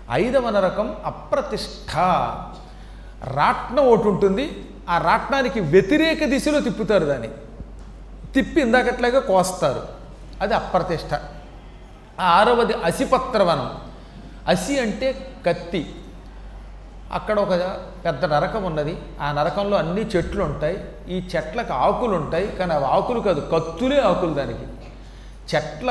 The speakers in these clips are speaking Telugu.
ఐదవ నరకం అప్రతిష్ఠ రాట్నం ఒకటి ఉంటుంది ఆ రాట్నానికి వ్యతిరేక దిశలో తిప్పుతారు దాన్ని తిప్పి ఇందాకట్లాగా కోస్తారు అది అప్రతిష్ఠ ఆ ఆరవది అసిపత్రవనం అసి అంటే కత్తి అక్కడ ఒక పెద్ద నరకం ఉన్నది ఆ నరకంలో అన్ని చెట్లు ఉంటాయి ఈ చెట్లకు ఆకులు ఉంటాయి కానీ అవి ఆకులు కాదు కత్తులే ఆకులు దానికి చెట్ల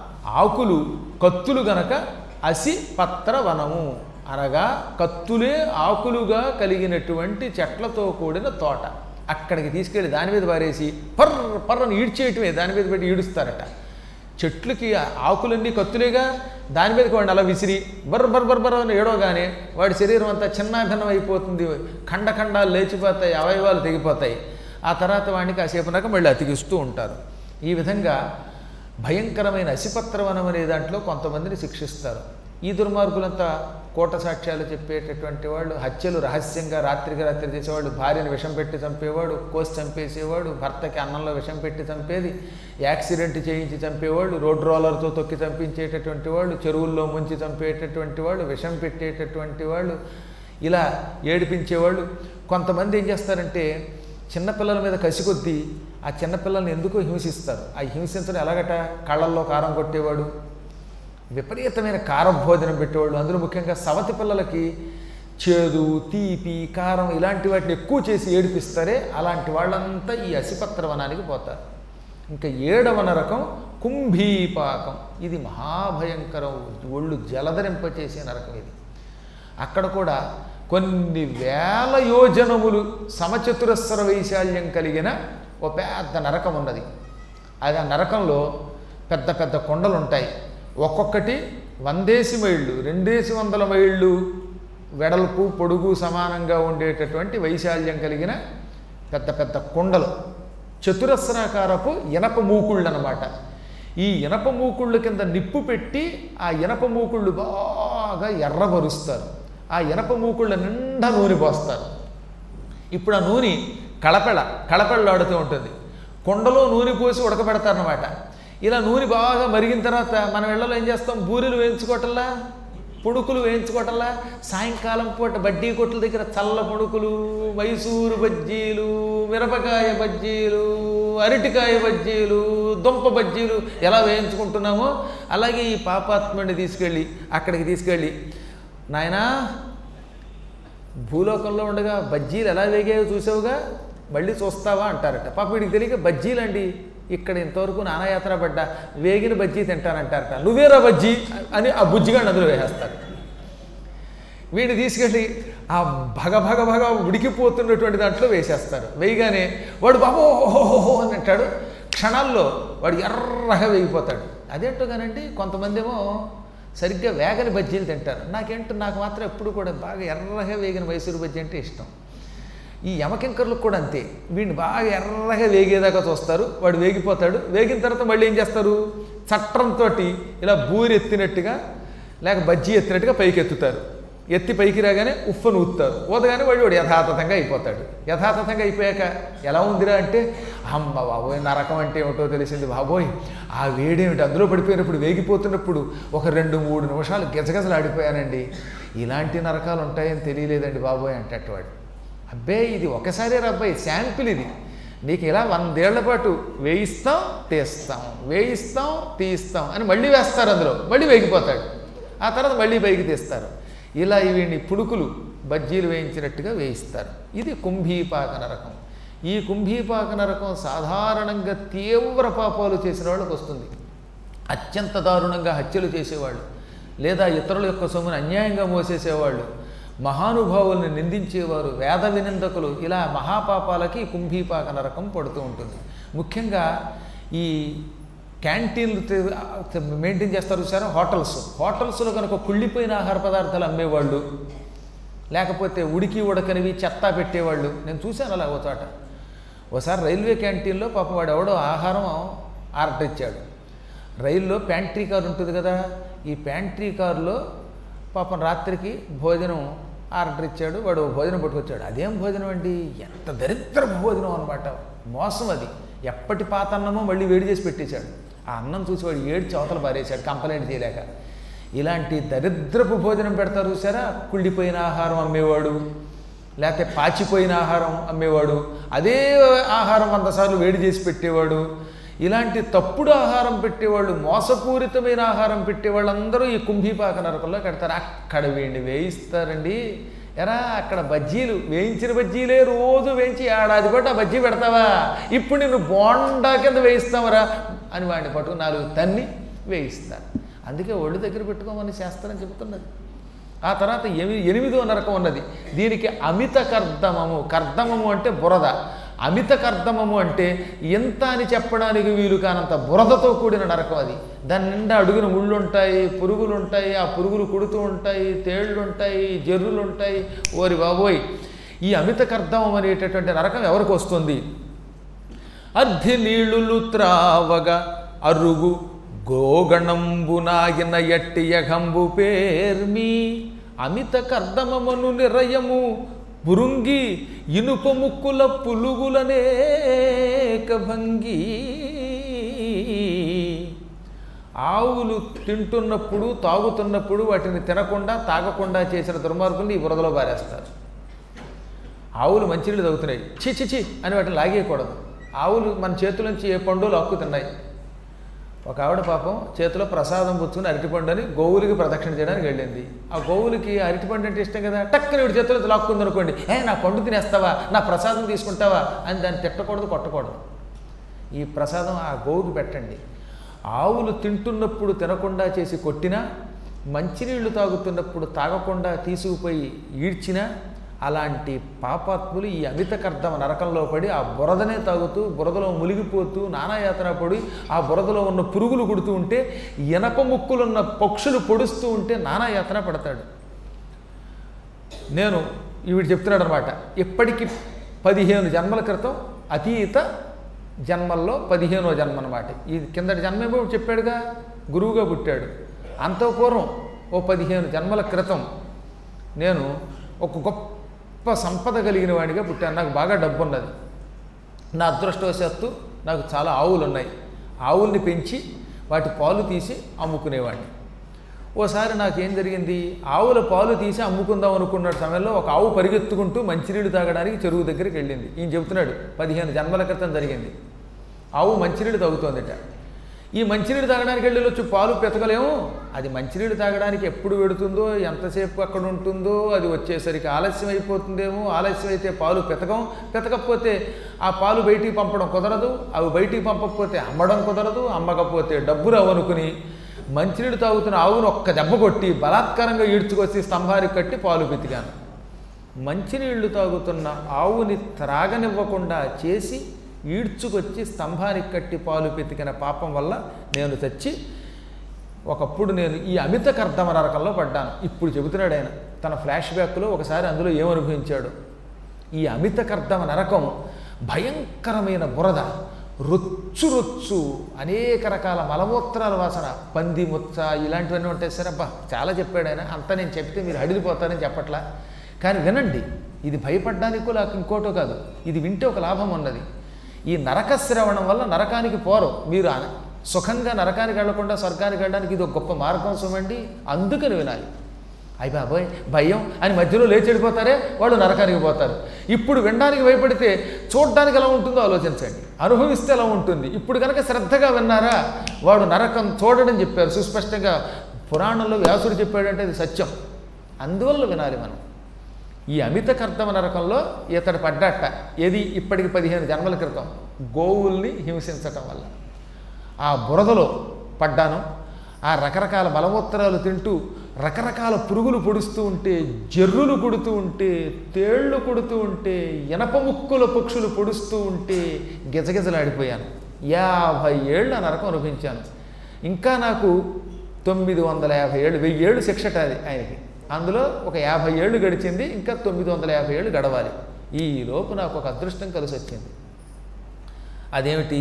ఆకులు కత్తులు గనక అసి పత్ర వనము అనగా కత్తులే ఆకులుగా కలిగినటువంటి చెట్లతో కూడిన తోట అక్కడికి తీసుకెళ్ళి దాని మీద పారేసి పర్ర పర్రను ఈడ్చేయటమే దాని మీద పెట్టి ఈడుస్తారట చెట్లకి ఆ ఆకులన్నీ కత్తులేగా దాని మీదకి వాడిని అలా విసిరి బర్ర బర్ర బర్ర బర్ర అని ఏడవగానే వాడి శరీరం అంతా చిన్నాభిన్నం అయిపోతుంది ఖండ ఖండాలు లేచిపోతాయి అవయవాలు తెగిపోతాయి ఆ తర్వాత వాడిని కాసేపునాక మళ్ళీ అతికిస్తూ ఉంటారు ఈ విధంగా భయంకరమైన అసిపత్రవనం అనే దాంట్లో కొంతమందిని శిక్షిస్తారు ఈ దుర్మార్గులంతా కోట సాక్ష్యాలు చెప్పేటటువంటి వాళ్ళు హత్యలు రహస్యంగా రాత్రికి రాత్రి చేసేవాడు భార్యను విషం పెట్టి చంపేవాడు కోసి చంపేసేవాడు భర్తకి అన్నంలో విషం పెట్టి చంపేది యాక్సిడెంట్ చేయించి చంపేవాళ్ళు రోడ్ రోలర్తో తొక్కి చంపించేటటువంటి వాళ్ళు చెరువుల్లో ముంచి చంపేటటువంటి వాళ్ళు విషం పెట్టేటటువంటి వాళ్ళు ఇలా ఏడిపించేవాళ్ళు కొంతమంది ఏం చేస్తారంటే చిన్నపిల్లల మీద కసి కొద్దీ ఆ చిన్నపిల్లల్ని ఎందుకో హింసిస్తారు ఆ హింసించడం ఎలాగట కళ్ళల్లో కారం కొట్టేవాడు విపరీతమైన కారం భోజనం పెట్టేవాళ్ళు అందులో ముఖ్యంగా సవతి పిల్లలకి చేదు తీపి కారం ఇలాంటి వాటిని ఎక్కువ చేసి ఏడిపిస్తారే అలాంటి వాళ్ళంతా ఈ అసిపత్ర వనానికి పోతారు ఇంకా ఏడవ నరకం కుంభీపాకం ఇది మహాభయంకరం ఒళ్ళు జలధరింపచేసే నరకం ఇది అక్కడ కూడా కొన్ని వేల యోజనములు సమచతురస్ర వైశాల్యం కలిగిన ఒక పెద్ద నరకం ఉన్నది అది ఆ నరకంలో పెద్ద పెద్ద కొండలు ఉంటాయి ఒక్కొక్కటి వందేసి మైళ్ళు రెండేసి వందల మైళ్ళు వెడల్పు పొడుగు సమానంగా ఉండేటటువంటి వైశాల్యం కలిగిన పెద్ద పెద్ద కొండలు చతురస్రాకారపు ఇనప మూకుళ్ళు అనమాట ఈ ఇనప మూకుళ్ళ కింద నిప్పు పెట్టి ఆ ఇనప మూకుళ్ళు బాగా ఎర్రబరుస్తారు ఆ ఇనప మూకుళ్ళ నిండా నూనె పోస్తారు ఇప్పుడు ఆ నూనె కళపెళ కళపెళ్ళాడుతూ ఉంటుంది కొండలో నూనె పోసి ఉడకబెడతారనమాట ఇలా నూనె బాగా మరిగిన తర్వాత మనం ఇళ్లలో ఏం చేస్తాం బూరెలు వేయించుకోవటంలా పుణుకులు వేయించుకోవటంలా సాయంకాలం పూట బడ్డీ కొట్ల దగ్గర చల్ల పుణుకులు మైసూరు బజ్జీలు మిరపకాయ బజ్జీలు అరటికాయ బజ్జీలు దుంప బజ్జీలు ఎలా వేయించుకుంటున్నామో అలాగే ఈ పాపాత్ముడిని తీసుకెళ్ళి అక్కడికి తీసుకెళ్ళి నాయనా భూలోకంలో ఉండగా బజ్జీలు ఎలా వేగాయో చూసావుగా మళ్ళీ చూస్తావా అంటారట పాప వీడికి తెలియక బజ్జీలండి ఇక్కడ ఇంతవరకు నానాయాత్ర పడ్డా వేగిన బజ్జీ తింటానంటారట నువ్వేరా బజ్జీ అని ఆ బుజ్జిగా నదులు వేసేస్తారు వీడిని తీసుకెళ్ళి ఆ భగ భగ భగ ఉడికిపోతున్నటువంటి దాంట్లో వేసేస్తారు వేయగానే వాడు బాబో ఓహోహో అని అంటాడు క్షణాల్లో వాడు ఎర్రగా వేగిపోతాడు అదేంటో కానండి కొంతమంది ఏమో సరిగ్గా వేగని బజ్జీలు తింటారు నాకేంటో నాకు మాత్రం ఎప్పుడు కూడా బాగా ఎర్రగా వేగిన మైసూరు బజ్జీ అంటే ఇష్టం ఈ యమకింకర్లకు కూడా అంతే వీడిని బాగా ఎర్రగా వేగేదాకా చూస్తారు వాడు వేగిపోతాడు వేగిన తర్వాత మళ్ళీ ఏం చేస్తారు చట్రంతో ఇలా బూరి ఎత్తినట్టుగా లేక బజ్జీ ఎత్తినట్టుగా పైకి ఎత్తుతారు ఎత్తి పైకి రాగానే ఉఫ్ఫను ఊత్తారు ఊతగానే వాడు వాడు యథాతథంగా అయిపోతాడు యథాతథంగా అయిపోయాక ఎలా ఉందిరా అంటే అమ్మ బాబోయ్ నరకం అంటే ఏమిటో తెలిసింది బాబోయ్ ఆ వేడేమిటి అందులో పడిపోయినప్పుడు వేగిపోతున్నప్పుడు ఒక రెండు మూడు నిమిషాలు గజగజలు ఆడిపోయానండి ఇలాంటి నరకాలు ఉంటాయని తెలియలేదండి బాబోయ్ అంటే వాడు అబ్బే ఇది ఒకసారి అబ్బాయి శాంపిల్ ఇది నీకు ఇలా వందేళ్ల పాటు వేయిస్తాం తీస్తాం వేయిస్తాం తీస్తాం అని మళ్ళీ వేస్తారు అందులో మళ్ళీ వేగిపోతాడు ఆ తర్వాత మళ్ళీ పైకి తీస్తారు ఇలా వీడిని పుడుకులు బజ్జీలు వేయించినట్టుగా వేయిస్తారు ఇది కుంభీపాక నరకం ఈ కుంభీపాక నరకం సాధారణంగా తీవ్ర పాపాలు చేసిన వాళ్ళకి వస్తుంది అత్యంత దారుణంగా హత్యలు చేసేవాళ్ళు లేదా ఇతరుల యొక్క సొమ్మును అన్యాయంగా మోసేసేవాళ్ళు మహానుభావుల్ని నిందించేవారు వేద వినిందకులు ఇలా మహాపాపాలకి కుంభీపాక నరకం పడుతూ ఉంటుంది ముఖ్యంగా ఈ క్యాంటీన్లు మెయింటైన్ చేస్తారు చూసారా హోటల్స్ హోటల్స్లో కనుక కుళ్ళిపోయిన ఆహార పదార్థాలు అమ్మేవాళ్ళు లేకపోతే ఉడికి ఉడకనివి చెత్త పెట్టేవాళ్ళు నేను చూశాను అలా ఓ చోట ఒకసారి రైల్వే క్యాంటీన్లో పాప వాడు ఎవడో ఆహారం ఆర్డర్ ఇచ్చాడు రైల్లో ప్యాంట్రీ కారు ఉంటుంది కదా ఈ ప్యాంట్రీ కారులో పాపం రాత్రికి భోజనం ఆర్డర్ ఇచ్చాడు వాడు భోజనం పట్టుకొచ్చాడు అదేం భోజనం అండి ఎంత దరిద్ర భోజనం అనమాట మోసం అది ఎప్పటి పాత అన్నమో మళ్ళీ వేడి చేసి పెట్టేశాడు ఆ అన్నం చూసి వాడు ఏడు చవతలు పారేశాడు కంప్లైంట్ చేయలేక ఇలాంటి దరిద్రపు భోజనం పెడతారు చూసారా కుళ్ళిపోయిన ఆహారం అమ్మేవాడు లేకపోతే పాచిపోయిన ఆహారం అమ్మేవాడు అదే ఆహారం వంద సార్లు వేడి చేసి పెట్టేవాడు ఇలాంటి తప్పుడు ఆహారం పెట్టేవాళ్ళు మోసపూరితమైన ఆహారం పెట్టేవాళ్ళు అందరూ ఈ కుంభీపాక నరకంలో కడతారు అక్కడ వీడిని వేయిస్తారండి ఎరా అక్కడ బజ్జీలు వేయించిన బజ్జీలే రోజు వేయించి ఏడాది పాటు ఆ బజ్జీ పెడతావా ఇప్పుడు నిన్ను బోండా కింద వేయిస్తావరా అని వాడిని పట్టుకుని నాలుగు తన్ని వేయిస్తారు అందుకే ఒళ్ళు దగ్గర పెట్టుకోమని శాస్త్రం చెబుతున్నది ఆ తర్వాత ఎమి ఎనిమిదో నరకం ఉన్నది దీనికి అమిత కర్దమము కర్దమము అంటే బురద అమిత కర్దమము అంటే ఎంత అని చెప్పడానికి వీలు కానంత బురదతో కూడిన నరకం అది దాని నిండా అడుగున ముళ్ళు ఉంటాయి పురుగులు ఉంటాయి ఆ పురుగులు కుడుతూ ఉంటాయి తేళ్ళు ఉంటాయి జర్రులు ఉంటాయి ఓరి బాబోయ్ ఈ అమిత కర్దమం అనేటటువంటి నరకం ఎవరికి వస్తుంది అర్ధి నీళ్ళులు త్రావగా అరుగు గోగణంబునాగిన ఎట్టి యఘంబు పేర్మి అమిత కర్దమమును నిరయము బురుంగి ఇనుప ముక్కుల పులుగులనేక భంగి ఆవులు తింటున్నప్పుడు తాగుతున్నప్పుడు వాటిని తినకుండా తాగకుండా చేసిన దుర్మార్గుల్ని ఈ బురదలో బారేస్తారు ఆవులు మంచినీళ్ళు తాగుతున్నాయి చి చి చి అని వాటిని లాగేయకూడదు ఆవులు మన చేతుల నుంచి ఏ పండు లాక్కు తిన్నాయి ఒక ఆవిడ పాపం చేతిలో ప్రసాదం పుచ్చుకుని అరటిపండు అని గోవులకి ప్రదక్షిణ చేయడానికి వెళ్ళింది ఆ గోవులకి అరటిపండు అంటే ఇష్టం కదా టక్కని వీడి చేతిలో లాక్కుంది అనుకోండి ఏ నా పండు తినేస్తావా నా ప్రసాదం తీసుకుంటావా అని దాన్ని తిట్టకూడదు కొట్టకూడదు ఈ ప్రసాదం ఆ గోవుకి పెట్టండి ఆవులు తింటున్నప్పుడు తినకుండా చేసి కొట్టినా మంచినీళ్లు తాగుతున్నప్పుడు తాగకుండా తీసుకుపోయి ఈడ్చినా అలాంటి పాపాత్ములు ఈ అమిత కర్దమ నరకంలో పడి ఆ బురదనే తాగుతూ బురదలో మునిగిపోతూ నానాయాతన పడి ఆ బురదలో ఉన్న పురుగులు కుడుతూ ఉంటే ఇనప ముక్కులున్న పక్షులు పొడుస్తూ ఉంటే నానాయాతన పడతాడు నేను ఈవిడ చెప్తున్నాడు అనమాట ఇప్పటికి పదిహేను జన్మల క్రితం అతీత జన్మల్లో పదిహేనో జన్మ అనమాట ఈ కిందటి జన్మేమో చెప్పాడుగా గురువుగా పుట్టాడు అంత పూర్వం ఓ పదిహేను జన్మల క్రితం నేను ఒక గొప్ప సంపద కలిగిన వాడిగా పుట్టాను నాకు బాగా డబ్బు ఉన్నది నా అదృష్టవశాత్తు నాకు చాలా ఆవులు ఉన్నాయి ఆవుల్ని పెంచి వాటి పాలు తీసి అమ్ముకునేవాడిని ఓసారి నాకేం జరిగింది ఆవుల పాలు తీసి అమ్ముకుందాం అనుకున్న సమయంలో ఒక ఆవు పరిగెత్తుకుంటూ మంచినీళ్ళు తాగడానికి చెరువు దగ్గరికి వెళ్ళింది ఈయన చెబుతున్నాడు పదిహేను జన్మల క్రితం జరిగింది ఆవు మంచినీళ్ళు తాగుతోందిట ఈ మంచినీళ్ళు తాగడానికి వెళ్ళి వచ్చి పాలు పెతకలేము అది మంచినీళ్ళు తాగడానికి ఎప్పుడు పెడుతుందో ఎంతసేపు అక్కడ ఉంటుందో అది వచ్చేసరికి ఆలస్యం అయిపోతుందేమో ఆలస్యం అయితే పాలు పెతకం పెతకపోతే ఆ పాలు బయటికి పంపడం కుదరదు అవి బయటికి పంపకపోతే అమ్మడం కుదరదు అమ్మకపోతే డబ్బు రావనుకుని మంచినీళ్ళు తాగుతున్న ఆవును ఒక్క దెబ్బ కొట్టి బలాత్కారంగా ఈడ్చుకొచ్చి స్తంభానికి కట్టి పాలు పెతికాను మంచినీళ్లు తాగుతున్న ఆవుని త్రాగనివ్వకుండా చేసి ఈడ్చుకొచ్చి స్తంభానికి కట్టి పాలు పెతికిన పాపం వల్ల నేను తెచ్చి ఒకప్పుడు నేను ఈ అమిత కర్దమ నరకంలో పడ్డాను ఇప్పుడు చెబుతున్నాడు ఆయన తన ఫ్లాష్ బ్యాక్లో ఒకసారి అందులో ఏమనుభవించాడు ఈ అమిత కర్దమ నరకం భయంకరమైన బురద రొచ్చు రొచ్చు అనేక రకాల మలమూత్రాల వాసన పంది ముచ్చ ఇలాంటివన్నీ ఉంటాయి సరే అబ్బా చాలా చెప్పాడు ఆయన అంతా నేను చెప్తే మీరు అడిగిపోతారని చెప్పట్లా కానీ వినండి ఇది భయపడ్డానికో లేక ఇంకోటో కాదు ఇది వింటే ఒక లాభం ఉన్నది ఈ నరక శ్రవణం వల్ల నరకానికి పోరు మీరు అన- సుఖంగా నరకానికి వెళ్లకుండా స్వర్గానికి వెళ్ళడానికి ఇది ఒక గొప్ప మార్గం సుమండి అందుకని వినాలి అయ్యి బాబోయ్ భయం అని మధ్యలో లేచి వెళ్ళిపోతారే వాళ్ళు నరకానికి పోతారు ఇప్పుడు వినడానికి భయపడితే చూడడానికి ఎలా ఉంటుందో ఆలోచించండి అనుభవిస్తే ఎలా ఉంటుంది ఇప్పుడు కనుక శ్రద్ధగా విన్నారా వాడు నరకం చూడడం చెప్పారు సుస్పష్టంగా పురాణంలో వ్యాసుడు చెప్పాడంటే అది సత్యం అందువల్ల వినాలి మనం ఈ అమిత కర్తమ నరకంలో ఇతడు పడ్డట ఏది ఇప్పటికి పదిహేను జన్మల క్రితం గోవుల్ని హింసించటం వల్ల ఆ బురదలో పడ్డాను ఆ రకరకాల మలమూత్రాలు తింటూ రకరకాల పురుగులు పొడుస్తూ ఉంటే జర్రులు కొడుతూ ఉంటే తేళ్లు కొడుతూ ఉంటే ఇనప ముక్కుల పక్షులు పొడుస్తూ ఉంటే గిజగిజలాడిపోయాను యాభై ఏళ్ళు ఆ నరకం అనుభవించాను ఇంకా నాకు తొమ్మిది వందల యాభై ఏళ్ళు వెయ్యి ఏళ్ళు శిక్షట అది ఆయనకి అందులో ఒక యాభై ఏళ్ళు గడిచింది ఇంకా తొమ్మిది వందల యాభై ఏళ్ళు గడవాలి ఈ లోపు నాకు ఒక అదృష్టం కలిసి వచ్చింది అదేమిటి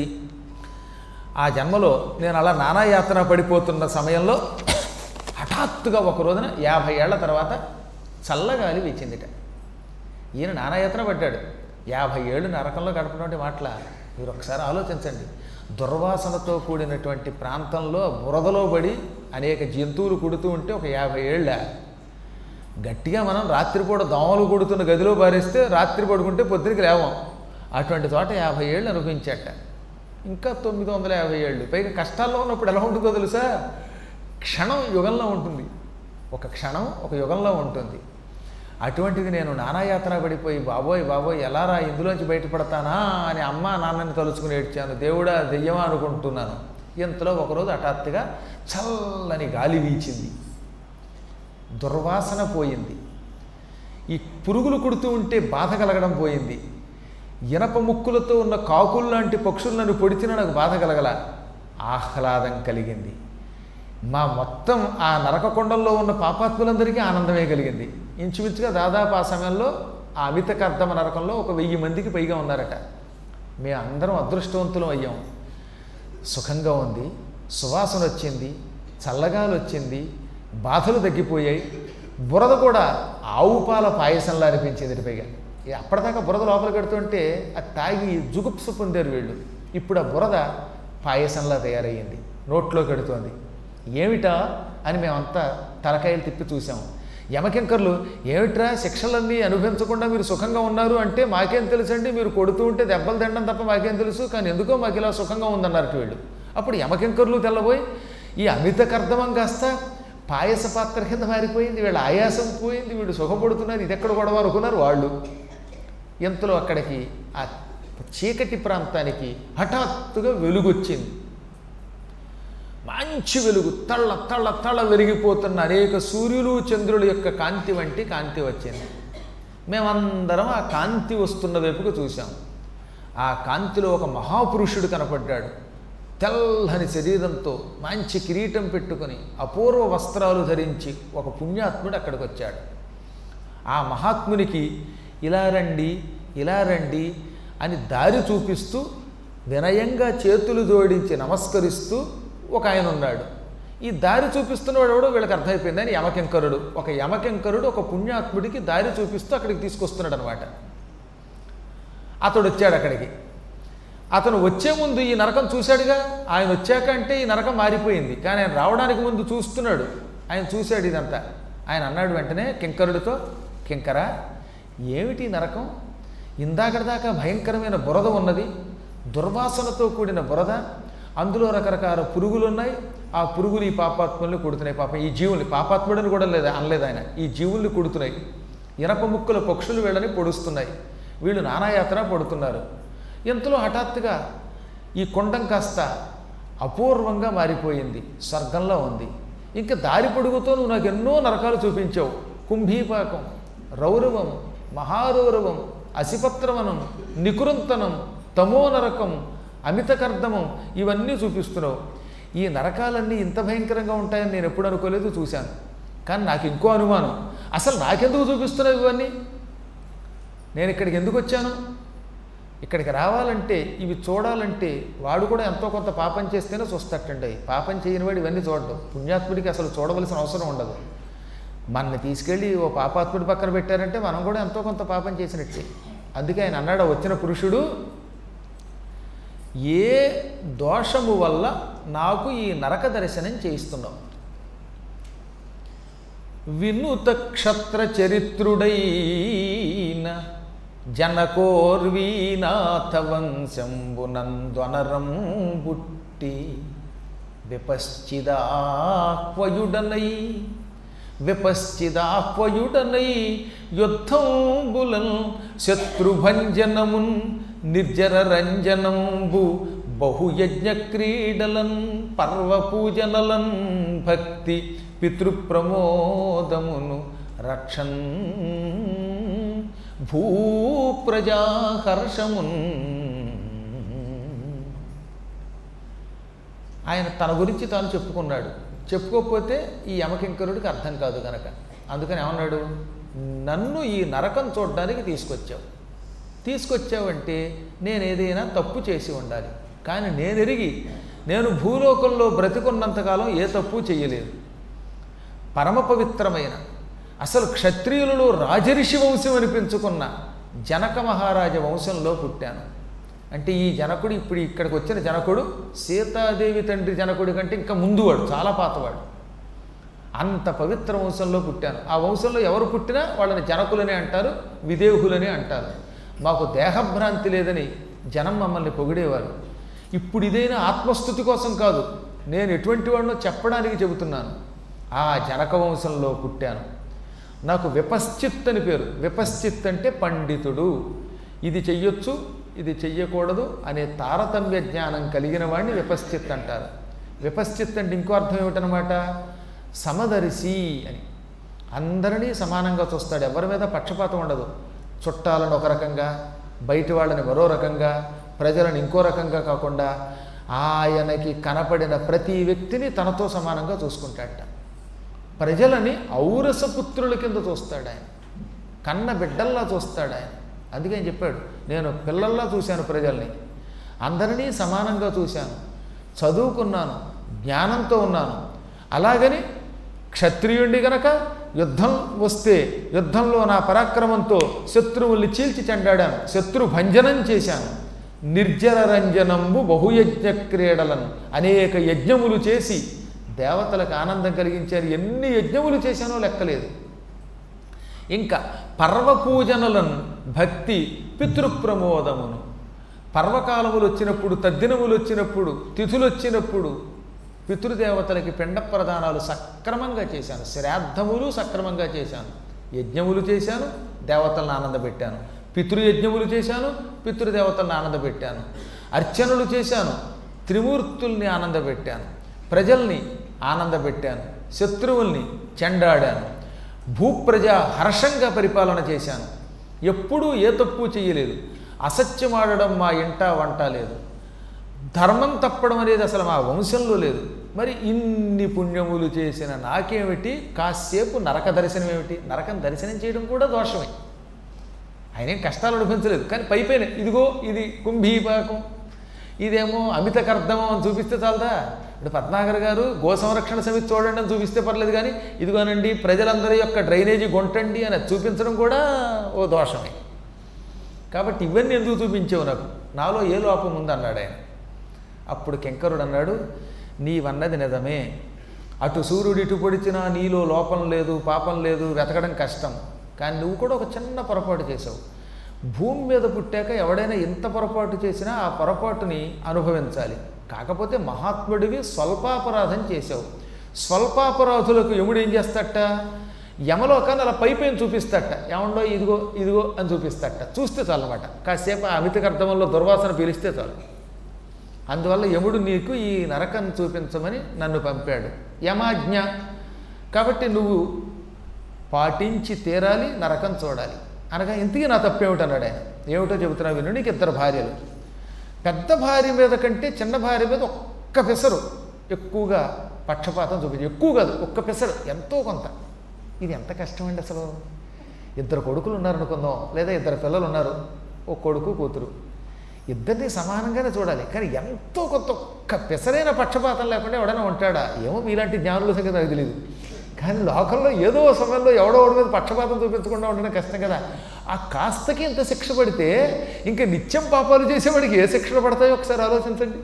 ఆ జన్మలో నేను అలా నానాయాతన పడిపోతున్న సమయంలో హఠాత్తుగా ఒక రోజున యాభై ఏళ్ల తర్వాత చల్లగాలి వీచిందిట ఈయన నానాయాతన పడ్డాడు యాభై ఏళ్ళు నరకంలో గడపటువంటి మాటల మీరు ఒకసారి ఆలోచించండి దుర్వాసనతో కూడినటువంటి ప్రాంతంలో బురదలో పడి అనేక జంతువులు కుడుతూ ఉంటే ఒక యాభై ఏళ్ళ గట్టిగా మనం రాత్రిపూట దోమలు కొడుతున్న గదిలో పారేస్తే రాత్రి పడుకుంటే పొద్దునకి లేవం అటువంటి చోట యాభై ఏళ్ళు అనుభవించట ఇంకా తొమ్మిది వందల యాభై ఏళ్ళు పైగా కష్టాల్లో ఉన్నప్పుడు ఎలా ఉంటుందో తెలుసా క్షణం యుగంలో ఉంటుంది ఒక క్షణం ఒక యుగంలో ఉంటుంది అటువంటిది నేను నానాయాతన పడిపోయి బాబోయ్ బాబోయ్ ఎలా రా ఇందులోంచి బయటపడతానా అని అమ్మ నాన్నని తలుచుకుని ఏడ్చాను దేవుడా దెయ్యమా అనుకుంటున్నాను ఇంతలో ఒకరోజు హఠాత్తుగా చల్లని గాలి వీచింది దుర్వాసన పోయింది ఈ పురుగులు కుడుతూ ఉంటే బాధ కలగడం పోయింది ఇనప ముక్కులతో ఉన్న కాకులు లాంటి పక్షులు నన్ను పొడిచిన నాకు బాధ కలగల ఆహ్లాదం కలిగింది మా మొత్తం ఆ నరకకొండంలో ఉన్న పాపాత్ములందరికీ ఆనందమే కలిగింది ఇంచుమించుగా దాదాపు ఆ సమయంలో ఆ అమిత కర్దమ నరకంలో ఒక వెయ్యి మందికి పైగా ఉన్నారట మేము అందరం అదృష్టవంతులం అయ్యాం సుఖంగా ఉంది సువాసన వచ్చింది చల్లగాలు వచ్చింది బాధలు తగ్గిపోయాయి బురద కూడా ఆవు పాల పాయసంలా అనిపించింది పైగా ఈ అప్పటిదాకా బురద లోపల కడుతుంటే అది తాగి జుగుప్స పొందారు వీళ్ళు ఇప్పుడు ఆ బురద పాయసంలా తయారయ్యింది నోట్లో కడుతోంది ఏమిటా అని మేమంతా తలకాయలు తిప్పి చూసాము యమకింకర్లు ఏమిట్రా శిక్షలన్నీ అనుభవించకుండా మీరు సుఖంగా ఉన్నారు అంటే మాకేం తెలుసండి మీరు కొడుతూ ఉంటే దెబ్బలు తినడం తప్ప మాకేం తెలుసు కానీ ఎందుకో మాకు ఇలా సుఖంగా ఉందన్నారు వీళ్ళు అప్పుడు యమకింకర్లు తెల్లబోయి ఈ అమిత కర్దమం కాస్త పాయస పాత్ర కింద మారిపోయింది వీళ్ళ ఆయాసం పోయింది వీళ్ళు సుఖపడుతున్నారు ఇది ఎక్కడ గొడవ అనుకున్నారు వాళ్ళు ఇంతలో అక్కడికి ఆ చీకటి ప్రాంతానికి హఠాత్తుగా వెలుగొచ్చింది మంచి వెలుగు తళ్ళ తళ్ళ తళ్ళ వెలిగిపోతున్న అనేక సూర్యులు చంద్రుల యొక్క కాంతి వంటి కాంతి వచ్చింది మేమందరం ఆ కాంతి వస్తున్న వైపుకు చూసాం ఆ కాంతిలో ఒక మహాపురుషుడు కనపడ్డాడు తెల్లని శరీరంతో మంచి కిరీటం పెట్టుకొని అపూర్వ వస్త్రాలు ధరించి ఒక పుణ్యాత్ముడు అక్కడికి వచ్చాడు ఆ మహాత్మునికి ఇలా రండి ఇలా రండి అని దారి చూపిస్తూ వినయంగా చేతులు జోడించి నమస్కరిస్తూ ఒక ఆయన ఉన్నాడు ఈ దారి చూపిస్తున్నవాడు ఎవడో వీళ్ళకి అర్థమైపోయింది అని యమకింకరుడు ఒక యమకింకరుడు ఒక పుణ్యాత్ముడికి దారి చూపిస్తూ అక్కడికి తీసుకొస్తున్నాడు అనమాట అతడు వచ్చాడు అక్కడికి అతను వచ్చే ముందు ఈ నరకం చూశాడుగా ఆయన వచ్చాక అంటే ఈ నరకం మారిపోయింది కానీ ఆయన రావడానికి ముందు చూస్తున్నాడు ఆయన చూశాడు ఇదంతా ఆయన అన్నాడు వెంటనే కింకరుడితో కింకర ఏమిటి ఈ నరకం ఇందాకటిదాకా భయంకరమైన బురద ఉన్నది దుర్వాసనతో కూడిన బురద అందులో రకరకాల పురుగులు ఉన్నాయి ఆ పురుగులు ఈ పాపాత్ముల్ని కుడుతున్నాయి పాపం ఈ జీవుల్ని పాపాత్ముడని కూడా లేదు అనలేదు ఆయన ఈ జీవుల్ని కుడుతున్నాయి ఇనప ముక్కుల పక్షులు వీళ్ళని పొడుస్తున్నాయి వీళ్ళు నానాయాత్ర పడుతున్నారు ఇంతలో హఠాత్తుగా ఈ కొండం కాస్త అపూర్వంగా మారిపోయింది స్వర్గంలో ఉంది ఇంకా దారి పొడుగుతో నువ్వు నాకు ఎన్నో నరకాలు చూపించావు కుంభీపాకం రౌరవం మహారౌరవం అసిపత్రవనం నికురంతనం తమో నరకం అమితకర్దమం ఇవన్నీ చూపిస్తున్నావు ఈ నరకాలన్నీ ఇంత భయంకరంగా ఉంటాయని నేను ఎప్పుడు అనుకోలేదు చూశాను కానీ నాకు ఇంకో అనుమానం అసలు నాకెందుకు చూపిస్తున్నావు ఇవన్నీ నేను ఇక్కడికి ఎందుకు వచ్చాను ఇక్కడికి రావాలంటే ఇవి చూడాలంటే వాడు కూడా ఎంతో కొంత పాపం చేస్తేనే చూస్తట్టండి పాపం చేయని వాడు ఇవన్నీ చూడడం పుణ్యాత్ముడికి అసలు చూడవలసిన అవసరం ఉండదు మనని తీసుకెళ్ళి ఓ పాపాత్ముడి పక్కన పెట్టారంటే మనం కూడా ఎంతో కొంత పాపం చేసినట్టే అందుకే ఆయన అన్నాడు వచ్చిన పురుషుడు ఏ దోషము వల్ల నాకు ఈ నరక దర్శనం చేయిస్తున్నావు వినుత క్షత్ర చరిత్రుడైన జనకోర్వీనాథ వంశంబునందొనరం బుట్టి విపశ్చిదాహ్వయుడనై విపశ్చిదాహ్వయుడనై యుద్ధంబులన్ శత్రుభంజనమున్ నిర్జర రంజనంబు బహుయజ్ఞ క్రీడలన్ పర్వపూజనలన్ భక్తి పితృప్రమోదమును రక్షన్ భూప్రజాహర్షమున్ ఆయన తన గురించి తాను చెప్పుకున్నాడు చెప్పుకోకపోతే ఈ యమకింకరుడికి అర్థం కాదు గనక అందుకని ఏమన్నాడు నన్ను ఈ నరకం చూడడానికి తీసుకొచ్చావు తీసుకొచ్చావంటే నేను ఏదైనా తప్పు చేసి ఉండాలి కానీ నేను ఎరిగి నేను భూలోకంలో బ్రతికున్నంతకాలం ఏ తప్పు చేయలేదు పరమ పవిత్రమైన అసలు క్షత్రియులలో రాజరిషి వంశం అనిపించుకున్న జనక మహారాజ వంశంలో పుట్టాను అంటే ఈ జనకుడు ఇప్పుడు ఇక్కడికి వచ్చిన జనకుడు సీతాదేవి తండ్రి జనకుడి కంటే ఇంకా ముందువాడు చాలా పాతవాడు అంత పవిత్ర వంశంలో పుట్టాను ఆ వంశంలో ఎవరు పుట్టినా వాళ్ళని జనకులని అంటారు విదేహులని అంటారు మాకు దేహభ్రాంతి లేదని జనం మమ్మల్ని పొగిడేవారు ఇప్పుడు ఇదైనా ఆత్మస్థుతి కోసం కాదు నేను ఎటువంటి వాడినో చెప్పడానికి చెబుతున్నాను ఆ జనక వంశంలో పుట్టాను నాకు విపశ్చిత్ అని పేరు విపశ్చిత్ అంటే పండితుడు ఇది చెయ్యొచ్చు ఇది చెయ్యకూడదు అనే తారతమ్య జ్ఞానం కలిగిన వాడిని విపశ్చిత్ అంటారు విపశ్చిత్ అంటే ఇంకో అర్థం ఏమిటనమాట సమదర్శి అని అందరినీ సమానంగా చూస్తాడు ఎవరి మీద పక్షపాతం ఉండదు చుట్టాలను ఒక రకంగా బయటి వాళ్ళని మరో రకంగా ప్రజలను ఇంకో రకంగా కాకుండా ఆయనకి కనపడిన ప్రతి వ్యక్తిని తనతో సమానంగా చూసుకుంటాడట ప్రజలని ఔరసపుత్రుల కింద చూస్తాడు ఆయన కన్న బిడ్డల్లా చూస్తాడు ఆయన అందుకే ఆయన చెప్పాడు నేను పిల్లల్లా చూశాను ప్రజల్ని అందరినీ సమానంగా చూశాను చదువుకున్నాను జ్ఞానంతో ఉన్నాను అలాగని క్షత్రియుణ్ణి గనక యుద్ధం వస్తే యుద్ధంలో నా పరాక్రమంతో శత్రువుల్ని చీల్చి చెండాడాను శత్రు భంజనం చేశాను నిర్జర రంజనంబు బహుయజ్ఞ క్రీడలను అనేక యజ్ఞములు చేసి దేవతలకు ఆనందం కలిగించారు ఎన్ని యజ్ఞములు చేశానో లెక్కలేదు ఇంకా పర్వపూజనలను భక్తి పితృప్రమోదమును పర్వకాలములు వచ్చినప్పుడు తద్దినములు వచ్చినప్పుడు తిథులు వచ్చినప్పుడు పితృదేవతలకి పిండ ప్రదానాలు సక్రమంగా చేశాను శ్రాద్ధములు సక్రమంగా చేశాను యజ్ఞములు చేశాను దేవతలను ఆనందపెట్టాను పితృయజ్ఞములు చేశాను పితృదేవతలను ఆనందపెట్టాను అర్చనలు చేశాను త్రిమూర్తుల్ని ఆనందపెట్టాను ప్రజల్ని ఆనందపెట్టాను శత్రువుల్ని చెండాడాను భూప్రజ హర్షంగా పరిపాలన చేశాను ఎప్పుడూ ఏ తప్పు చేయలేదు అసత్యమాడడం మా ఇంట వంట లేదు ధర్మం తప్పడం అనేది అసలు మా వంశంలో లేదు మరి ఇన్ని పుణ్యములు చేసిన నాకేమిటి కాసేపు నరక దర్శనం ఏమిటి నరకం దర్శనం చేయడం కూడా దోషమే ఆయన ఏం కష్టాలు అనిపించలేదు కానీ పై పైన ఇదిగో ఇది కుంభీపాకం ఇదేమో అమిత కర్దమం అని చూపిస్తే చాలదా ఇప్పుడు పద్మాగర్ గారు గో సంరక్షణ సమితి చూడండి అని చూపిస్తే పర్లేదు కానీ ఇదిగోనండి ప్రజలందరి యొక్క డ్రైనేజీ గొంటండి అని అది చూపించడం కూడా ఓ దోషమే కాబట్టి ఇవన్నీ ఎందుకు చూపించావు నాకు నాలో ఏ లోపం ఉంది అన్నాడు ఆయన అప్పుడు కెంకరుడు అన్నాడు నీవన్నది నిజమే అటు సూర్యుడు ఇటు పొడిచినా నీలో లోపం లేదు పాపం లేదు వెతకడం కష్టం కానీ నువ్వు కూడా ఒక చిన్న పొరపాటు చేసావు భూమి మీద పుట్టాక ఎవడైనా ఎంత పొరపాటు చేసినా ఆ పొరపాటుని అనుభవించాలి కాకపోతే మహాత్ముడివి స్వల్పాపరాధం చేసావు స్వల్పాపరాధులకు యముడు ఏం చేస్తాట యమలోకాన్ని అలా పై పైన చూపిస్తాట ఏమండో ఇదిగో ఇదిగో అని చూపిస్తాట చూస్తే చాలు అనమాట కాసేపు ఆ అమిత కర్తమంలో దుర్వాసన పీలిస్తే చాలు అందువల్ల యముడు నీకు ఈ నరకం చూపించమని నన్ను పంపాడు యమాజ్ఞ కాబట్టి నువ్వు పాటించి తీరాలి నరకం చూడాలి అనగా ఇంతకీ నా తప్పేమిటన్నాడు ఆయన ఏమిటో చెబుతున్నా విను నీకు ఇద్దరు భార్యలు పెద్ద భార్య మీద కంటే చిన్న భార్య మీద ఒక్క పెసరు ఎక్కువగా పక్షపాతం చూపించి ఎక్కువ కాదు ఒక్క పెసరు ఎంతో కొంత ఇది ఎంత కష్టం అండి అసలు ఇద్దరు కొడుకులు ఉన్నారనుకుందాం లేదా ఇద్దరు పిల్లలు ఉన్నారు ఒక కొడుకు కూతురు ఇద్దరిని సమానంగానే చూడాలి కానీ ఎంతో కొంత ఒక్క పెసరైన పక్షపాతం లేకుండా ఎవడైనా ఉంటాడా ఏమో మీలాంటి జ్ఞానుల సంగతి నాకు తెలియదు కానీ లోకంలో ఏదో సమయంలో ఎవడో ఒకటి మీద పక్షపాతం చూపించకుండా ఉండడం కష్టం కదా ఆ కాస్తకి ఇంత శిక్ష పడితే ఇంకా నిత్యం పాపాలు చేసేవాడికి ఏ శిక్షలు పడతాయో ఒకసారి ఆలోచించండి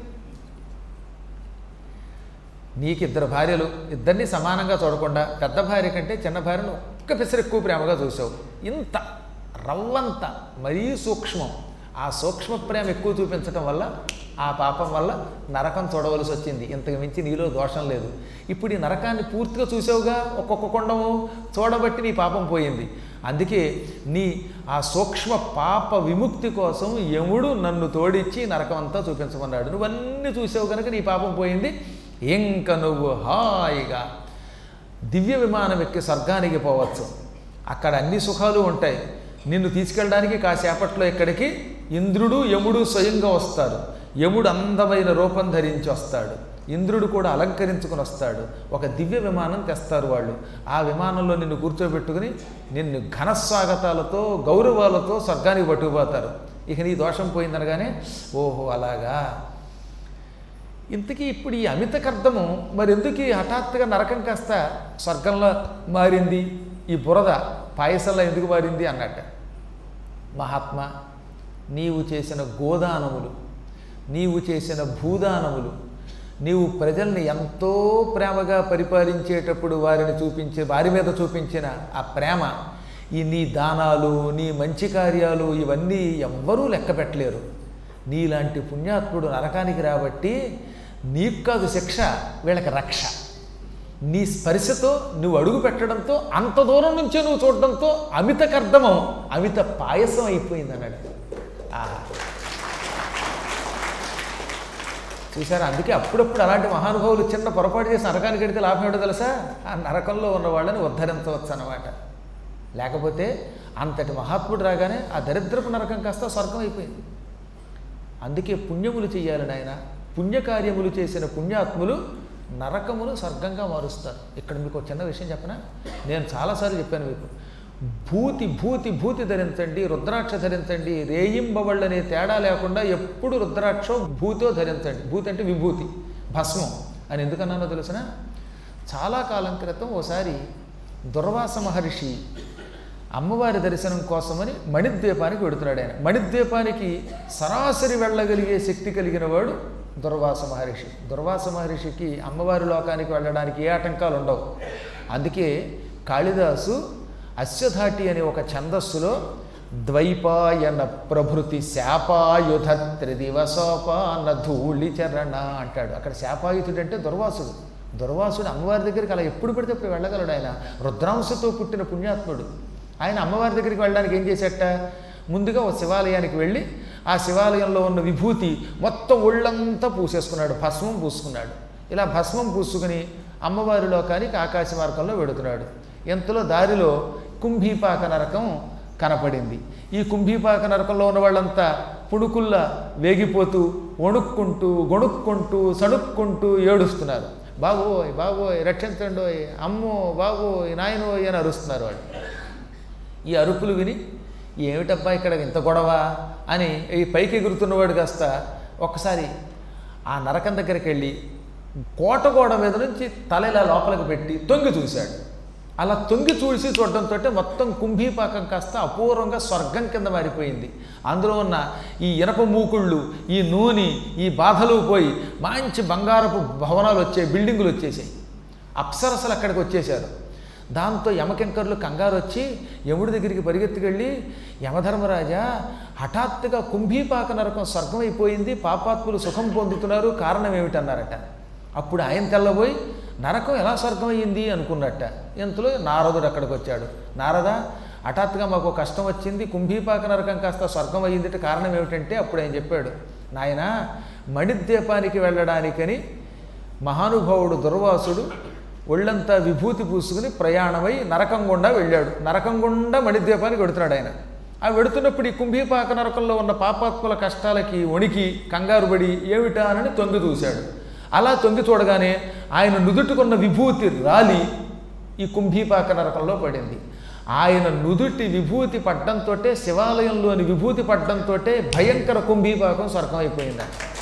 నీకు ఇద్దరు భార్యలు ఇద్దరిని సమానంగా చూడకుండా పెద్ద భార్య కంటే చిన్న భార్యను ఒక్క పిసరు ఎక్కువ ప్రేమగా చూసావు ఇంత రవ్వంత మరీ సూక్ష్మం ఆ సూక్ష్మ ప్రేమ ఎక్కువ చూపించటం వల్ల ఆ పాపం వల్ల నరకం చూడవలసి వచ్చింది ఇంతకు మించి నీలో దోషం లేదు ఇప్పుడు ఈ నరకాన్ని పూర్తిగా చూసావుగా ఒక్కొక్క కొండము చూడబట్టి నీ పాపం పోయింది అందుకే నీ ఆ సూక్ష్మ పాప విముక్తి కోసం యముడు నన్ను తోడిచ్చి నరకం అంతా చూపించమన్నాడు నువ్వన్నీ చూసావు కనుక నీ పాపం పోయింది ఇంక నువ్వు హాయిగా దివ్య విమానం ఎక్కి స్వర్గానికి పోవచ్చు అక్కడ అన్ని సుఖాలు ఉంటాయి నిన్ను తీసుకెళ్ళడానికి కాసేపట్లో ఇక్కడికి ఇంద్రుడు యముడు స్వయంగా వస్తారు యముడు అందమైన రూపం ధరించి వస్తాడు ఇంద్రుడు కూడా అలంకరించుకుని వస్తాడు ఒక దివ్య విమానం తెస్తారు వాళ్ళు ఆ విమానంలో నిన్ను కూర్చోబెట్టుకుని నిన్ను ఘనస్వాగతాలతో గౌరవాలతో స్వర్గానికి పట్టుకుపోతారు ఇక నీ దోషం పోయిందనగానే ఓహో అలాగా ఇంతకీ ఇప్పుడు ఈ అమిత కర్దము మరి ఎందుకు ఈ హఠాత్తుగా నరకం కాస్త స్వర్గంలో మారింది ఈ బురద పాయసంలో ఎందుకు మారింది అన్నట్ట మహాత్మా నీవు చేసిన గోదానములు నీవు చేసిన భూదానములు నీవు ప్రజల్ని ఎంతో ప్రేమగా పరిపాలించేటప్పుడు వారిని చూపించే వారి మీద చూపించిన ఆ ప్రేమ ఈ నీ దానాలు నీ మంచి కార్యాలు ఇవన్నీ ఎవ్వరూ లెక్క పెట్టలేరు నీలాంటి పుణ్యాత్ముడు నరకానికి రాబట్టి నీకు కాదు శిక్ష వీళ్ళకి రక్ష నీ స్పర్శతో నువ్వు అడుగు పెట్టడంతో అంత దూరం నుంచే నువ్వు చూడడంతో అమిత కర్దమం అమిత పాయసం అయిపోయింది అన్నాడు ఆహా చూసారా అందుకే అప్పుడప్పుడు అలాంటి మహానుభావులు చిన్న పొరపాటు చేసి నరకానికి వెడితే లాభం ఏంటో తెలుసా ఆ నరకంలో ఉన్న వాళ్ళని ఉద్ధరించవచ్చు అన్నమాట లేకపోతే అంతటి మహాత్ముడు రాగానే ఆ దరిద్రపు నరకం కాస్త స్వర్గం అయిపోయింది అందుకే పుణ్యములు చేయాలి నాయన పుణ్యకార్యములు చేసిన పుణ్యాత్ములు నరకములు స్వర్గంగా మారుస్తారు ఇక్కడ మీకు ఒక చిన్న విషయం చెప్పనా నేను చాలాసార్లు చెప్పాను మీకు భూతి భూతి భూతి ధరించండి రుద్రాక్ష ధరించండి రేయింబవళ్ళు అనే తేడా లేకుండా ఎప్పుడు రుద్రాక్షో భూతో ధరించండి భూతి అంటే విభూతి భస్మం అని ఎందుకన్నానో తెలుసిన చాలా కాలం క్రితం ఓసారి దుర్వాస మహర్షి అమ్మవారి దర్శనం కోసమని మణిద్వీపానికి వెడుతున్నాడు ఆయన మణిద్వీపానికి సరాసరి వెళ్ళగలిగే శక్తి కలిగిన వాడు దుర్వాస మహర్షి దుర్వాస మహర్షికి అమ్మవారి లోకానికి వెళ్ళడానికి ఏ ఆటంకాలు ఉండవు అందుకే కాళిదాసు అశ్వధాటి అనే ఒక ఛందస్సులో ద్వైపాయన ప్రభృతి శాపాయుధ త్రిదివసోపాన ధూళి చరణ అంటాడు అక్కడ శాపాయుధుడు అంటే దుర్వాసుడు దుర్వాసుడు అమ్మవారి దగ్గరికి అలా ఎప్పుడు పడితే అప్పుడు వెళ్ళగలడు ఆయన రుద్రాంశతో పుట్టిన పుణ్యాత్ముడు ఆయన అమ్మవారి దగ్గరికి వెళ్ళడానికి ఏం చేసేట ముందుగా ఒక శివాలయానికి వెళ్ళి ఆ శివాలయంలో ఉన్న విభూతి మొత్తం ఒళ్ళంతా పూసేసుకున్నాడు భస్మం పూసుకున్నాడు ఇలా భస్మం పూసుకుని అమ్మవారి లోకానికి ఆకాశ మార్గంలో వెడుతున్నాడు ఎంతలో దారిలో కుంభీపాక నరకం కనపడింది ఈ కుంభీపాక నరకంలో ఉన్న వాళ్ళంతా పుణుకుల్లా వేగిపోతూ వణుక్కుంటూ గొణుక్కుంటూ సణుక్కుంటూ ఏడుస్తున్నారు బాబోయ్ బాబోయ్ రక్షించండోయ్ అమ్మో బాబోయ్ నాయనోయ్ అని అరుస్తున్నారు వాళ్ళు ఈ అరుపులు విని ఏమిటబ్బా ఇక్కడ ఇంత గొడవ అని ఈ పైకి ఎగురుతున్నవాడు కాస్త ఒక్కసారి ఆ నరకం దగ్గరికి వెళ్ళి కోట గోడ మీద నుంచి తల ఇలా లోపలికి పెట్టి తొంగి చూశాడు అలా తొంగి చూసి చూడడంతో మొత్తం కుంభీపాకం కాస్త అపూర్వంగా స్వర్గం కింద మారిపోయింది అందులో ఉన్న ఈ ఇనప మూకుళ్ళు ఈ నూనె ఈ బాధలు పోయి మంచి బంగారపు భవనాలు వచ్చాయి బిల్డింగులు వచ్చేసాయి అప్సరసలు అక్కడికి వచ్చేసారు దాంతో యమకింకర్లు కంగారు వచ్చి యముడి దగ్గరికి పరిగెత్తుకెళ్ళి యమధర్మరాజా హఠాత్తుగా కుంభీపాక నరకం స్వర్గం అయిపోయింది పాపాత్ములు సుఖం పొందుతున్నారు కారణం ఏమిటన్నారట అప్పుడు ఆయన తెల్లబోయి నరకం ఎలా స్వర్గం అయ్యింది అనుకున్నట్ట ఇంతలో నారదుడు అక్కడికి వచ్చాడు నారద హఠాత్తుగా మాకు కష్టం వచ్చింది కుంభీపాక నరకం కాస్త స్వర్గం అయ్యింది కారణం ఏమిటంటే అప్పుడు ఆయన చెప్పాడు నాయన మణిద్వీపానికి వెళ్ళడానికని మహానుభావుడు దుర్వాసుడు ఒళ్ళంతా విభూతి పూసుకుని ప్రయాణమై నరకం గుండా వెళ్ళాడు నరకం గుండా మణిద్వీపానికి వెడుతున్నాడు ఆయన ఆ వెడుతున్నప్పుడు ఈ కుంభీపాక నరకంలో ఉన్న పాపాత్ముల కష్టాలకి వణికి కంగారు పడి ఏమిటా అని తొంగి చూశాడు అలా తొంగి చూడగానే ఆయన నుదుట్టుకున్న విభూతి రాలి ఈ కుంభీపాక నరకంలో పడింది ఆయన నుదుటి విభూతి పడ్డంతో శివాలయంలోని విభూతి పడ్డంతో భయంకర కుంభీపాకం స్వర్గం అయిపోయింది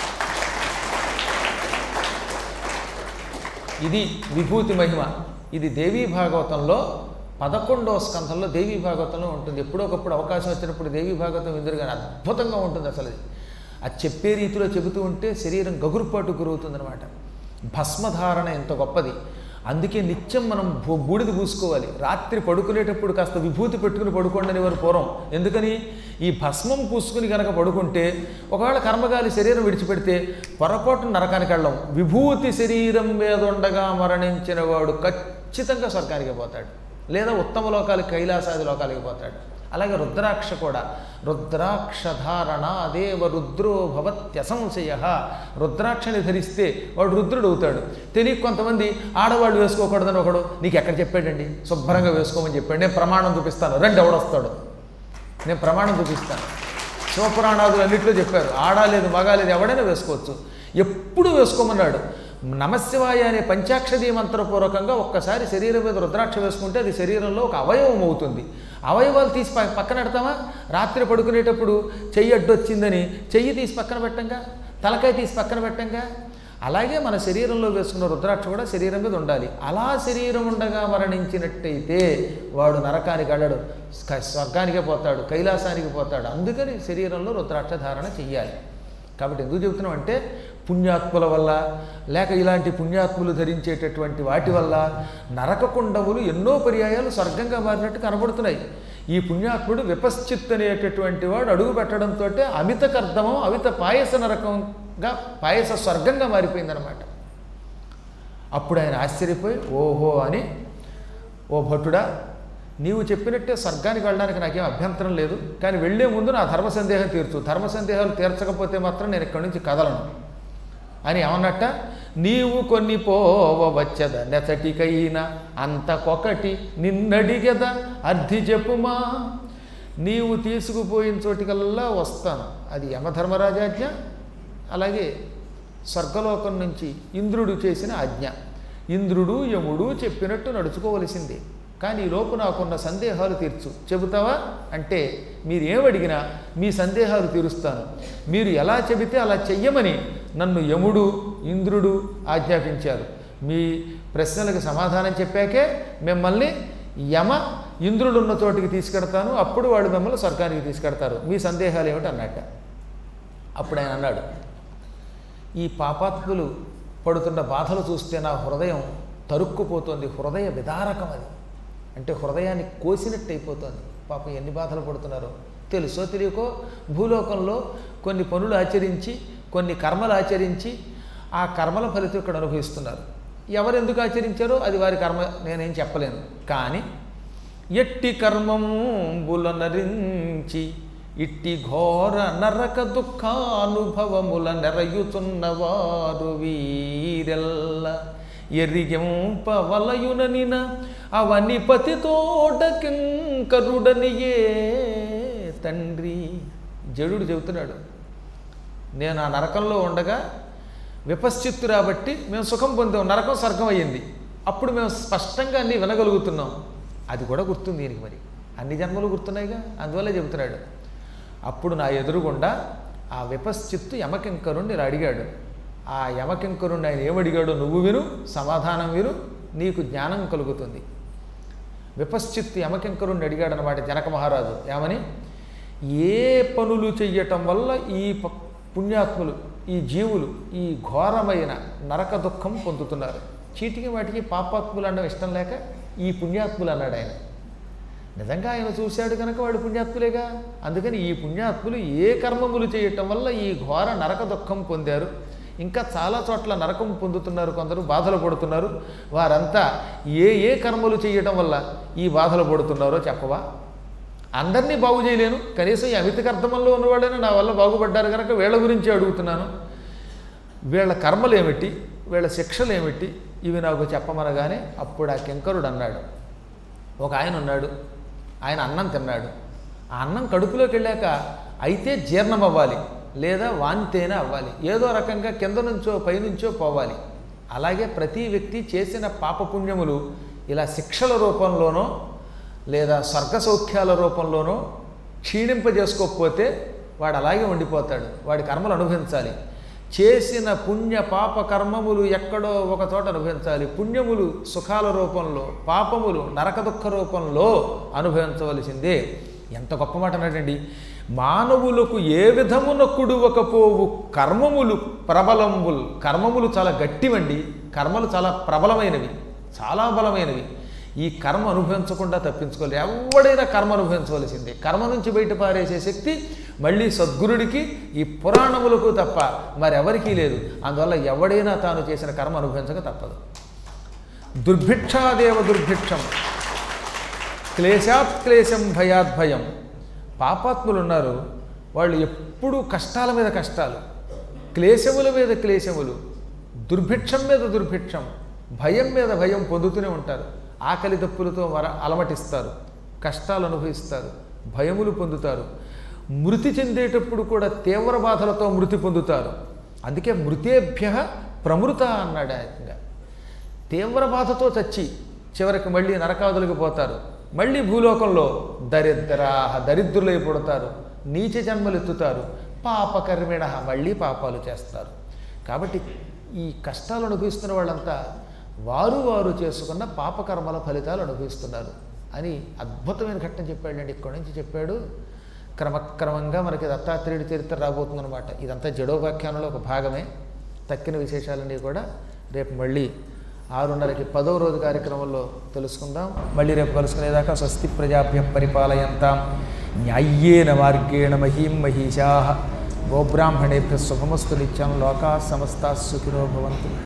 ఇది విభూతి మహిమ ఇది దేవీ భాగవతంలో పదకొండవ స్కంధంలో దేవీ భాగవతంలో ఉంటుంది ఎప్పుడొకప్పుడు అవకాశం వచ్చినప్పుడు దేవీ భాగవతం ఎదురుగానే అద్భుతంగా ఉంటుంది అసలు అది అది చెప్పే రీతిలో చెబుతూ ఉంటే శరీరం గగురుపాటు గురవుతుందనమాట భస్మధారణ ఎంత గొప్పది అందుకే నిత్యం మనం బూ- బూడిద పూసుకోవాలి రాత్రి పడుకునేటప్పుడు కాస్త విభూతి పెట్టుకుని పడుకోండి అనేవారు పూర్వం ఎందుకని ఈ భస్మం పూసుకుని కనుక పడుకుంటే ఒకవేళ కర్మగాలి శరీరం విడిచిపెడితే పొరపాటున నరకానికి వెళ్ళం విభూతి శరీరం మీద ఉండగా మరణించిన వాడు ఖచ్చితంగా స్వర్గానికి పోతాడు లేదా ఉత్తమ లోకాలకి కైలాసాది లోకాలకి పోతాడు అలాగే రుద్రాక్ష కూడా రుద్రాక్షధారణ అదేవ రుద్రో భవత్యసంశయ రుద్రాక్షని ధరిస్తే వాడు రుద్రుడు అవుతాడు తెలియక కొంతమంది ఆడవాళ్ళు వేసుకోకూడదని ఒకడు నీకు ఎక్కడ చెప్పాడండి శుభ్రంగా వేసుకోమని చెప్పాడు నేను ప్రమాణం చూపిస్తాను రెండు ఎవడొస్తాడు నేను ప్రమాణం చూపిస్తాను శివపురాణాదులు అన్నింటిలో చెప్పారు ఆడా లేదు మగా లేదు ఎవడైనా వేసుకోవచ్చు ఎప్పుడు వేసుకోమన్నాడు నమశివాయ అనే పంచాక్షరీ మంత్రపూర్వకంగా ఒక్కసారి శరీరం మీద రుద్రాక్ష వేసుకుంటే అది శరీరంలో ఒక అవయవం అవుతుంది అవయవాలు తీసి ప- పక్కన పెడతామా రాత్రి పడుకునేటప్పుడు చెయ్యి అడ్డొచ్చిందని చెయ్యి తీసి పక్కన పెట్టంగా తలకాయ తీసి పక్కన పెట్టంగా అలాగే మన శరీరంలో వేసుకున్న రుద్రాక్ష కూడా శరీరం మీద ఉండాలి అలా శరీరం ఉండగా మరణించినట్టయితే వాడు నరకానికి వెళ్ళడు స్క- స్వర్గానికే పోతాడు కైలాసానికి పోతాడు అందుకని శరీరంలో రుద్రాక్ష ధారణ చెయ్యాలి కాబట్టి ఎందుకు చెబుతున్నాం అంటే పుణ్యాత్ముల వల్ల లేక ఇలాంటి పుణ్యాత్ములు ధరించేటటువంటి వాటి వల్ల నరకకుండములు ఎన్నో పర్యాయాలు స్వర్గంగా మారినట్టు కనబడుతున్నాయి ఈ పుణ్యాత్ముడు విపశ్చిత్ అనేటటువంటి వాడు అడుగు పెట్టడంతో అమిత కర్దమం అమిత పాయస నరకంగా పాయస స్వర్గంగా మారిపోయిందనమాట అప్పుడు ఆయన ఆశ్చర్యపోయి ఓహో అని ఓ భటుడా నీవు చెప్పినట్టే స్వర్గానికి వెళ్ళడానికి నాకేం అభ్యంతరం లేదు కానీ వెళ్లే ముందు నా ధర్మ సందేహం తీర్చు ధర్మ సందేహాలు తీర్చకపోతే మాత్రం నేను ఇక్కడి నుంచి కదలను అని ఏమన్నట్ట నీవు కొన్ని పోవచ్చద నెచటికైనా అంతకొకటి నిన్నడిగద అర్థి చెప్పుమా నీవు తీసుకుపోయిన చోటికల్లా వస్తాను అది యమధర్మరాజాజ్ఞ అలాగే స్వర్గలోకం నుంచి ఇంద్రుడు చేసిన ఆజ్ఞ ఇంద్రుడు యముడు చెప్పినట్టు నడుచుకోవలసిందే కానీ ఈ లోపు నాకున్న సందేహాలు తీర్చు చెబుతావా అంటే మీరు ఏమడిగినా మీ సందేహాలు తీరుస్తాను మీరు ఎలా చెబితే అలా చెయ్యమని నన్ను యముడు ఇంద్రుడు ఆజ్ఞాపించారు మీ ప్రశ్నలకు సమాధానం చెప్పాకే మిమ్మల్ని యమ ఇంద్రుడు ఉన్న చోటికి తీసుకెడతాను అప్పుడు వాడు మిమ్మల్ని స్వర్గానికి తీసుకెడతారు మీ సందేహాలు ఏమిటి అన్నట్ట అప్పుడు ఆయన అన్నాడు ఈ పాపాత్ములు పడుతున్న బాధలు చూస్తే నా హృదయం తరుక్కుపోతుంది హృదయ విదారకం అది అంటే హృదయాన్ని కోసినట్టు అయిపోతుంది పాపం ఎన్ని బాధలు పడుతున్నారో తెలుసో తెలియకో భూలోకంలో కొన్ని పనులు ఆచరించి కొన్ని కర్మలు ఆచరించి ఆ కర్మల ఫలితం ఇక్కడ అనుభవిస్తున్నారు ఎవరు ఎందుకు ఆచరించారో అది వారి కర్మ నేనేం చెప్పలేను కానీ ఎట్టి కర్మంబుల నరించి ఇట్టి ఘోర నరక దుఃఖానుభవముల నెరయుచున్నవారు వీరెల్ల ఎరిగింప వలయుననిన అవని పతితోటకింకరుడనియే తండ్రి జడుడు చెబుతున్నాడు నేను ఆ నరకంలో ఉండగా విపశ్చిత్తు రాబట్టి మేము సుఖం పొందాం నరకం స్వర్గం అయ్యింది అప్పుడు మేము స్పష్టంగా అన్నీ వినగలుగుతున్నాం అది కూడా గుర్తుంది దీనికి మరి అన్ని జన్మలు గుర్తున్నాయిగా అందువల్లే చెబుతున్నాడు అప్పుడు నా ఎదురుగుండా ఆ విపశ్చిత్తు యమకింకరుణ్ణి ఇలా అడిగాడు ఆ యమకింకరుణ్ణి ఆయన ఏమడిగాడో నువ్వు విను సమాధానం విను నీకు జ్ఞానం కలుగుతుంది విపశ్చిత్తు యమకింకరుణ్ణి అడిగాడు అనమాట జనక మహారాజు ఏమని ఏ పనులు చెయ్యటం వల్ల ఈ ప- పుణ్యాత్ములు ఈ జీవులు ఈ ఘోరమైన నరక దుఃఖం పొందుతున్నారు చీటికి వాటికి పాపాత్ములు అనడం ఇష్టం లేక ఈ పుణ్యాత్ములు అన్నాడు ఆయన నిజంగా ఆయన చూశాడు కనుక వాడు పుణ్యాత్ములేగా అందుకని ఈ పుణ్యాత్ములు ఏ కర్మములు చేయటం వల్ల ఈ ఘోర నరక దుఃఖం పొందారు ఇంకా చాలా చోట్ల నరకం పొందుతున్నారు కొందరు బాధలు పడుతున్నారు వారంతా ఏ ఏ కర్మలు చేయటం వల్ల ఈ బాధలు పడుతున్నారో చెప్పవా అందరినీ బాగు చేయలేను కనీసం ఈ అమిత కర్తమంలో ఉన్నవాళ్ళైనా నా వల్ల బాగుపడ్డారు కనుక వీళ్ళ గురించి అడుగుతున్నాను వీళ్ళ కర్మలు ఏమిటి వీళ్ళ శిక్షలు ఏమిటి ఇవి నాకు చెప్పమనగానే అప్పుడు ఆ కింకరుడు అన్నాడు ఒక ఆయన ఉన్నాడు ఆయన అన్నం తిన్నాడు ఆ అన్నం కడుపులోకి వెళ్ళాక అయితే జీర్ణం అవ్వాలి లేదా వాంతేనే అవ్వాలి ఏదో రకంగా కింద నుంచో పైనుంచో పోవాలి అలాగే ప్రతి వ్యక్తి చేసిన పాపపుణ్యములు ఇలా శిక్షల రూపంలోనో లేదా స్వర్గ సౌఖ్యాల రూపంలోనో క్షీణింపజేసుకోకపోతే వాడు అలాగే ఉండిపోతాడు వాడి కర్మలు అనుభవించాలి చేసిన పుణ్య పాప కర్మములు ఎక్కడో ఒక చోట అనుభవించాలి పుణ్యములు సుఖాల రూపంలో పాపములు నరక దుఃఖ రూపంలో అనుభవించవలసిందే ఎంత గొప్ప మాట అన్నాడండి మానవులకు ఏ విధమున కుడువకపోవు కర్మములు ప్రబలంబుల్ కర్మములు చాలా గట్టివండి కర్మలు చాలా ప్రబలమైనవి చాలా బలమైనవి ఈ కర్మ అనుభవించకుండా తప్పించుకోలేదు ఎవడైనా కర్మ అనుభవించవలసిందే కర్మ నుంచి బయట పారేసే శక్తి మళ్ళీ సద్గురుడికి ఈ పురాణములకు తప్ప మరెవరికీ లేదు అందువల్ల ఎవడైనా తాను చేసిన కర్మ అనుభవించక తప్పదు దుర్భిక్షాదేవ దుర్భిక్షం క్లేశాత్ క్లేశం భయాత్ భయం పాపాత్ములు ఉన్నారు వాళ్ళు ఎప్పుడూ కష్టాల మీద కష్టాలు క్లేశముల మీద క్లేశములు దుర్భిక్షం మీద దుర్భిక్షం భయం మీద భయం పొందుతూనే ఉంటారు ఆకలి దప్పులతో మర అలమటిస్తారు కష్టాలు అనుభవిస్తారు భయములు పొందుతారు మృతి చెందేటప్పుడు కూడా తీవ్ర బాధలతో మృతి పొందుతారు అందుకే మృతేభ్య ప్రమృత అన్నాడు ఆయన తీవ్ర బాధతో చచ్చి చివరికి మళ్ళీ నరకాదులకు పోతారు మళ్ళీ భూలోకంలో దరిద్రాహ దరిద్రులై పుడతారు నీచ జన్మలు ఎత్తుతారు పాపకర్మిణ మళ్ళీ పాపాలు చేస్తారు కాబట్టి ఈ కష్టాలు అనుభవిస్తున్న వాళ్ళంతా వారు వారు చేసుకున్న పాపకర్మల ఫలితాలు అనుభవిస్తున్నారు అని అద్భుతమైన ఘట్టం చెప్పాడండి ఇక్కడి నుంచి చెప్పాడు క్రమక్రమంగా మనకి దత్తాత్రేయుడి చరిత్ర రాబోతుందన్నమాట ఇదంతా జడోపాఖ్యానంలో ఒక భాగమే తక్కిన విశేషాలన్నీ కూడా రేపు మళ్ళీ ఆరున్నరకి పదో రోజు కార్యక్రమంలో తెలుసుకుందాం మళ్ళీ రేపు కలుసుకునేదాకా స్వస్తి ప్రజాభ్య పరిపాలయంతాం న్యాయ్యేన మార్గేణ మహీం మహిషా గోబ్రాహ్మణేభ్య శుభమస్తు నిత్యం లోకా సమస్తా సుఖినో భవంతు